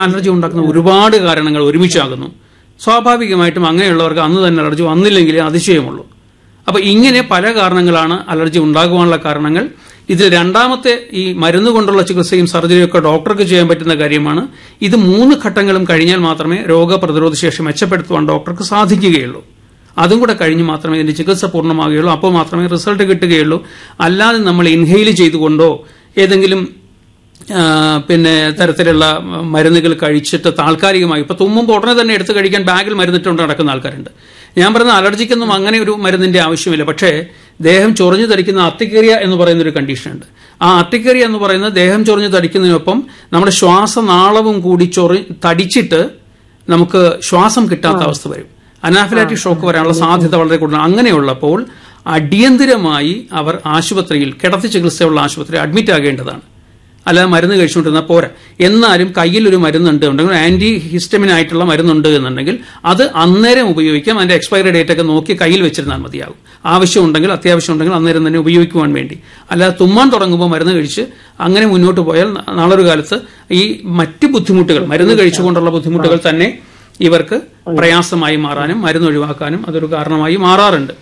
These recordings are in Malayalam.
അലർജി ഉണ്ടാക്കുന്ന ഒരുപാട് കാരണങ്ങൾ ഒരുമിച്ചാകുന്നു സ്വാഭാവികമായിട്ടും അങ്ങനെയുള്ളവർക്ക് അന്ന് തന്നെ അലർജി വന്നില്ലെങ്കിൽ അതിശയമുള്ളൂ അപ്പൊ ഇങ്ങനെ പല കാരണങ്ങളാണ് അലർജി ഉണ്ടാകുവാനുള്ള കാരണങ്ങൾ ഇതിൽ രണ്ടാമത്തെ ഈ മരുന്ന് കൊണ്ടുള്ള ചികിത്സയും സർജറിയും ഒക്കെ ഡോക്ടർക്ക് ചെയ്യാൻ പറ്റുന്ന കാര്യമാണ് ഇത് മൂന്ന് ഘട്ടങ്ങളും കഴിഞ്ഞാൽ മാത്രമേ രോഗപ്രതിരോധ ശേഷി മെച്ചപ്പെടുത്തുവാൻ ഡോക്ടർക്ക് സാധിക്കുകയുള്ളൂ അതും കൂടെ കഴിഞ്ഞ് മാത്രമേ ഇതിന്റെ ചികിത്സ പൂർണ്ണമാകുകയുള്ളൂ അപ്പോൾ മാത്രമേ റിസൾട്ട് കിട്ടുകയുള്ളൂ അല്ലാതെ നമ്മൾ ഇൻഹെയിൽ ചെയ്തുകൊണ്ടോ ഏതെങ്കിലും ആ, പിന്നെ തരത്തിലുള്ള മരുന്നുകൾ കഴിച്ചിട്ട് താൽക്കാലികമായി ഇപ്പൊ തുമ്മുമ്പോൾ ഉടനെ തന്നെ എടുത്ത് കഴിക്കാൻ ബാഗിൽ മരുന്നിട്ടുകൊണ്ട് നടക്കുന്ന ആൾക്കാരുണ്ട് ഞാൻ പറയുന്ന അലർജിക്കൊന്നും അങ്ങനെ ഒരു മരുന്നിന്റെ ആവശ്യമില്ല പക്ഷേ ദേഹം ചൊറിഞ്ഞു തടിക്കുന്ന അത്തിക്കേറിയ എന്ന് പറയുന്ന ഒരു കണ്ടീഷനുണ്ട് ആ അത്തിക്കേറിയ എന്ന് പറയുന്നത് ദേഹം ചൊറിഞ്ഞു തടിക്കുന്നതിനൊപ്പം നമ്മുടെ ശ്വാസനാളവും കൂടി ചൊറി തടിച്ചിട്ട് നമുക്ക് ശ്വാസം കിട്ടാത്ത അവസ്ഥ വരും അനാഫിലാറ്റിക് ഷോക്ക് വരാനുള്ള സാധ്യത വളരെ കൂടുതലാണ് അങ്ങനെയുള്ളപ്പോൾ അടിയന്തിരമായി അവർ ആശുപത്രിയിൽ കിടത്തി ചികിത്സയുള്ള ആശുപത്രിയിൽ അഡ്മിറ്റ് ആകേണ്ടതാണ് അല്ലാതെ മരുന്ന് കഴിച്ചുകൊണ്ടിരുന്നാൽ പോരാ എന്നാലും കയ്യിൽ ഒരു മരുന്നുണ്ട് ഉണ്ടെങ്കിൽ ആന്റി ഹിസ്റ്റമിൻ ആയിട്ടുള്ള മരുന്നുണ്ട് എന്നുണ്ടെങ്കിൽ അത് അന്നേരം ഉപയോഗിക്കാം അതിന്റെ എക്സ്പയറി ഡേറ്റ് ഒക്കെ നോക്കി കയ്യിൽ വെച്ചിരുന്നാൽ മതിയാകും ആവശ്യമുണ്ടെങ്കിൽ അത്യാവശ്യം ഉണ്ടെങ്കിൽ അന്നേരം തന്നെ ഉപയോഗിക്കുവാൻ വേണ്ടി അല്ലാതെ തുമ്മാൻ തുടങ്ങുമ്പോൾ മരുന്ന് കഴിച്ച് അങ്ങനെ മുന്നോട്ട് പോയാൽ ന- നാളെ ഒരു കാലത്ത് ഈ മറ്റ് ബുദ്ധിമുട്ടുകൾ മരുന്ന് കഴിച്ചുകൊണ്ടുള്ള ബുദ്ധിമുട്ടുകൾ തന്നെ ഇവർക്ക് പ്രയാസമായി മാറാനും മരുന്ന് ഒഴിവാക്കാനും അതൊരു കാരണമായി മാറാറുണ്ട്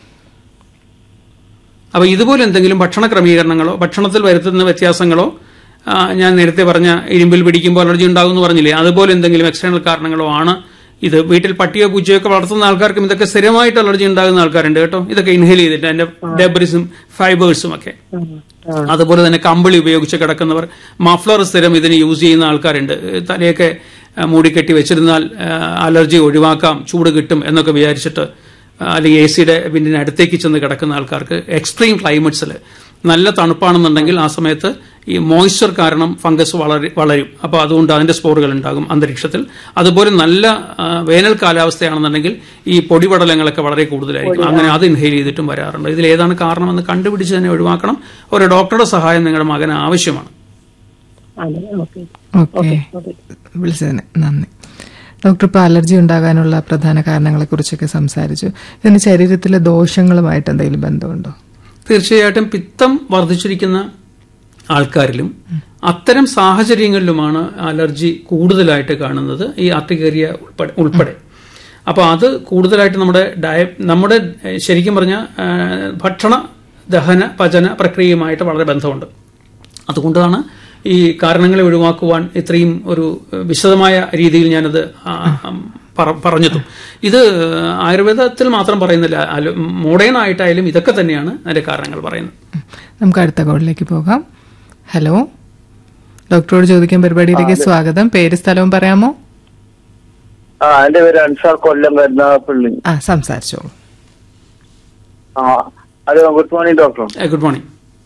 അപ്പൊ ഇതുപോലെ എന്തെങ്കിലും ഭക്ഷണ ക്രമീകരണങ്ങളോ ഭക്ഷണത്തിൽ വരുത്തുന്ന വ്യത്യാസങ്ങളോ ആ, ഞാൻ നേരത്തെ പറഞ്ഞ ഇരുമ്പിൽ പിടിക്കുമ്പോൾ അലർജി ഉണ്ടാകും എന്ന് പറഞ്ഞില്ലേ അതുപോലെ എന്തെങ്കിലും എക്സ്റ്റേണൽ കാരണങ്ങളോ ആണ് ഇത് വീട്ടിൽ പട്ടിയോ പൂച്ചയോ ഒക്കെ വളർത്തുന്ന ആൾക്കാർക്കും ഇതൊക്കെ സ്ഥിരമായിട്ട് അലർജി ഉണ്ടാകുന്ന ആൾക്കാരുണ്ട് കേട്ടോ ഇതൊക്കെ ഇൻഹേൽ ചെയ്തിട്ട് അതിന്റെ ഡെബ്രിസും ഫൈബേഴ്സും ഒക്കെ അതുപോലെ തന്നെ കമ്പിളി ഉപയോഗിച്ച് കിടക്കുന്നവർ മഫ്ലർ സ്ഥിരം ഇതിന് യൂസ് ചെയ്യുന്ന ആൾക്കാരുണ്ട് തലയൊക്കെ ആ, മൂടിക്കെട്ടി വെച്ചിരുന്നാൽ ആ, അലർജി ഒഴിവാക്കാം ചൂട് കിട്ടും എന്നൊക്കെ വിചാരിച്ചിട്ട് ആ, അല്ലെങ്കിൽ എ സിയുടെ വിൻഡിന് അടുത്തേക്ക് ചെന്ന് കിടക്കുന്ന ആൾക്കാർക്ക് എക്സ്ട്രീം ക്ലൈമറ്റ്സിൽ നല്ല തണുപ്പാണെന്നുണ്ടെങ്കിൽ ആ സമയത്ത് ഈ മോയ്സ്ചർ കാരണം ഫംഗസ് വളരി വളരും അപ്പോൾ അതുകൊണ്ട് അതിന്റെ സ്പോറുകൾ ഉണ്ടാകും അന്തരീക്ഷത്തിൽ അതുപോലെ നല്ല ആ, വേനൽ കാലാവസ്ഥയാണെന്നുണ്ടെങ്കിൽ ഈ പൊടിപടലങ്ങളൊക്കെ വളരെ കൂടുതലായിരിക്കും അങ്ങനെ അത് ഇൻഹെയിൽ ചെയ്തിട്ടും വരാറുണ്ട് ഇതിൽ ഏതാണ് കാരണമെന്ന് കണ്ടുപിടിച്ച് തന്നെ ഒഴിവാക്കണം ഒരു ഡോക്ടറുടെ സഹായം നിങ്ങളുടെ മകന് ആവശ്യമാണ് അതെ ഓക്കെ ഓക്കെ വിളിച്ചതിന് നന്ദി ഡോക്ടർ ഇപ്പോൾ അലർജി ഉണ്ടാകാനുള്ള പ്രധാന കാരണങ്ങളെ കുറിച്ചൊക്കെ സംസാരിച്ചു ഇതിന് ശരീരത്തിലെ ദോഷങ്ങളുമായിട്ട് എന്തെങ്കിലും ബന്ധമുണ്ടോ തീർച്ചയായിട്ടും പിത്തം വർദ്ധിച്ചിരിക്കുന്ന ആൾക്കാരിലും അത്തരം സാഹചര്യങ്ങളിലുമാണ് അലർജി കൂടുതലായിട്ട് കാണുന്നത് ഈ ആർട്ടിക്കേറിയ ഉൾപ്പെടെ ഉൾപ്പെടെ അപ്പോൾ അത് കൂടുതലായിട്ട് നമ്മുടെ ഡയ നമ്മുടെ ഏഹ്, ശരിക്കും പറഞ്ഞ ഭക്ഷണ ദഹന പചന പ്രക്രിയയുമായിട്ട് വളരെ ബന്ധമുണ്ട് അതുകൊണ്ടാണ് ഈ കാരണങ്ങളെ ഒഴിവാക്കുവാൻ ഇത്രയും ഒരു ഏഹ്, വിശദമായ രീതിയിൽ ഞാനത് ആ, ഉം, പറ- പറഞ്ഞതും ഇത് ആയുർവേദത്തിൽ മാത്രം പറയുന്നില്ല അല- മോഡേൺ ആയിട്ടായാലും ഇതൊക്കെ തന്നെയാണ് അതിന്റെ കാരണങ്ങൾ പറയുന്നത് നമുക്ക് അടുത്ത കോളിലേക്ക് പോകാം ഹലോ ഡോക്ടറോട് ചോദിക്കാൻ പരിപാടിയിലേക്ക് സ്വാഗതം പേര് സ്ഥലവും പറയാമോ ആ എന്റെ പേര് അൻസാർ കൊല്ലം കരുനാഗപ്പള്ളി ആ സംസാരിച്ചോളൂ ആ hello good morning doctor good morning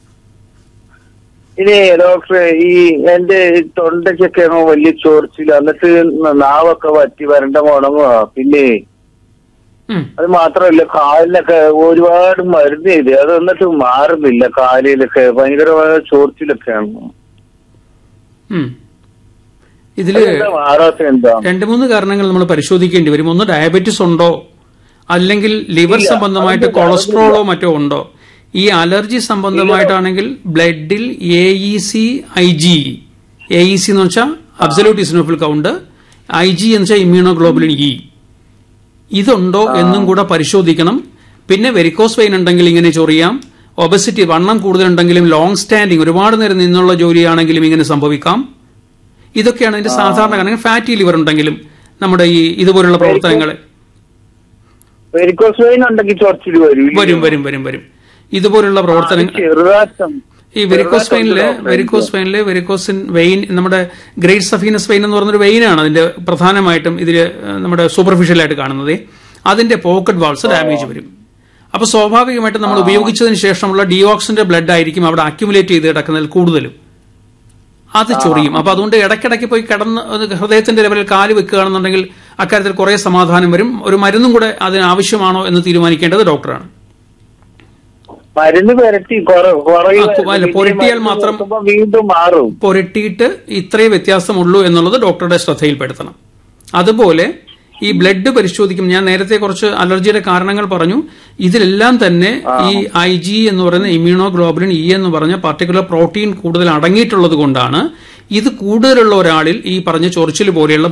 ഇനി ഡോക്ടർ ഈ എന്റെ ഈ തൊണ്ടയ്ക്കൊക്കെ വലിയ ചോർച്ചില്ല എന്നിട്ട് നാവൊക്കെ വറ്റി വരണ്ട ഉണങ്ങുക പിന്നെ ഉം. അത് മാത്രമല്ല കാലിലൊക്കെ ഒരുപാട് മരുന്ന് ചെയ്ത് അത് എന്നിട്ട് മാറുന്നില്ല കാലിലൊക്കെ ഭയങ്കരമായ ചോർച്ചിലൊക്കെയാണ് ഉം. ഇതില് അതെന്താ മാറാത്ത എന്താ രണ്ട് മൂന്ന് കാരണങ്ങൾ നമ്മൾ പരിശോധിക്കേണ്ടി വരും ഒന്ന് ഡയബറ്റിസ് ഉണ്ടോ അല്ലെങ്കിൽ ലിവർ സംബന്ധമായിട്ട് കൊളസ്ട്രോളോ മറ്റോ ഉണ്ടോ ഈ അലർജി സംബന്ധമായിട്ടാണെങ്കിൽ ബ്ലഡിൽ A E C I G A E C എന്ന് വെച്ചാൽ absolute eosinophil count I G എന്ന് വെച്ചാൽ ഇമ്മ്യൂണോഗ്ലോബുലിൻ ഇ ഇതുണ്ടോ എന്നും കൂടെ പരിശോധിക്കണം പിന്നെ വെരിക്കോസ് വെയിൻ ഉണ്ടെങ്കിൽ ഇങ്ങനെ ചൊറിയാം ഒബസിറ്റി വണ്ണം കൂടുതലുണ്ടെങ്കിലും ലോങ് സ്റ്റാൻഡിങ് ഒരുപാട് നേരം നിന്നുള്ള ജോലിയാണെങ്കിലും ഇങ്ങനെ സംഭവിക്കാം ഇതൊക്കെയാണ് ഇതിന്റെ സാധാരണ കാരണം ഫാറ്റി ലിവർ ഉണ്ടെങ്കിലും നമ്മുടെ ഈ ഇതുപോലുള്ള പ്രവർത്തനങ്ങൾ വെരിക്കോസ് വെയിൻ ഉണ്ടെങ്കിൽ ചൊറിച്ചിൽ വരും ഇല്ലേ? വരും വരും വരും വരും ഇതുപോലുള്ള പ്രവർത്തനങ്ങൾ ചെറുതാറ്റം ഈ വെരിക്കോസ് വെയിനില് വെരിക്കോസ് വെയിനില് വെരിക്കോസിൻ വെയിൻ നമ്മുടെ ഗ്രേറ്റ് സഫീനസ് വെയിൻ എന്ന് പറഞ്ഞൊരു വെയിനാണ് അതിന്റെ പ്രധാനമായിട്ടും ഇതിൽ നമ്മുടെ സൂപ്പർഫിഷ്യലായിട്ട് കാണുന്നത് അതിന്റെ പോക്കറ്റ് വാൾസ് ഡാമേജ് വരും അപ്പൊ സ്വാഭാവികമായിട്ടും നമ്മൾ ഉപയോഗിച്ചതിന് ശേഷമുള്ള ഡിയോക്സിന്റെ ബ്ലഡ് ആയിരിക്കും അവിടെ അക്യുമുലേറ്റ് ചെയ്ത് കിടക്കുന്നതിൽ കൂടുതലും അത് ചൊറിയും അപ്പൊ അതുകൊണ്ട് ഇടയ്ക്കിടയ്ക്ക് പോയി കിടന്ന് അത് ഹൃദയത്തിന്റെ ലെവലിൽ കാല് വെക്കുകയാണെന്നുണ്ടെങ്കിൽ അക്കാര്യത്തിൽ കുറെ സമാധാനം വരും ഒരു മരുന്നും കൂടെ അതിന് ആവശ്യമാണോ എന്ന് തീരുമാനിക്കേണ്ടത് ഡോക്ടറാണ് മരുന്ന് പുരട്ടി കുറ- കുറയും. ആ, അല്ല, പുരട്ടിയാൽ മരുന്ന് മാത്രം- കൊടുക്കുമ്പോ വീണ്ടും മാറും പുരട്ടിയിട്ട് ഇത്രേ വ്യത്യാസമുള്ളൂ എന്നുള്ളത് ഡോക്ടറുടെ ശ്രദ്ധയിൽപ്പെടുത്തണം അതുപോലെ ഈ ബ്ലഡ് പരിശോധിക്കും ഞാൻ നേരത്തെ കുറച്ച് അലർജിയുടെ കാരണങ്ങൾ പറഞ്ഞു ഇതിലെല്ലാം തന്നെ ഈ ഐ ജി എന്ന് പറയുന്ന ഇമ്മ്യൂണോഗ്ലോബുലിൻ ഇ എന്ന് പറഞ്ഞ പർട്ടിക്കുലർ പ്രോട്ടീൻ കൂടുതൽ അടങ്ങിയിട്ടുള്ളത് കൊണ്ടാണ് ഇത് കൂടുതലുള്ള ഒരാളിൽ ഈ പറഞ്ഞ ചൊറിച്ചിൽ പോലെയുള്ള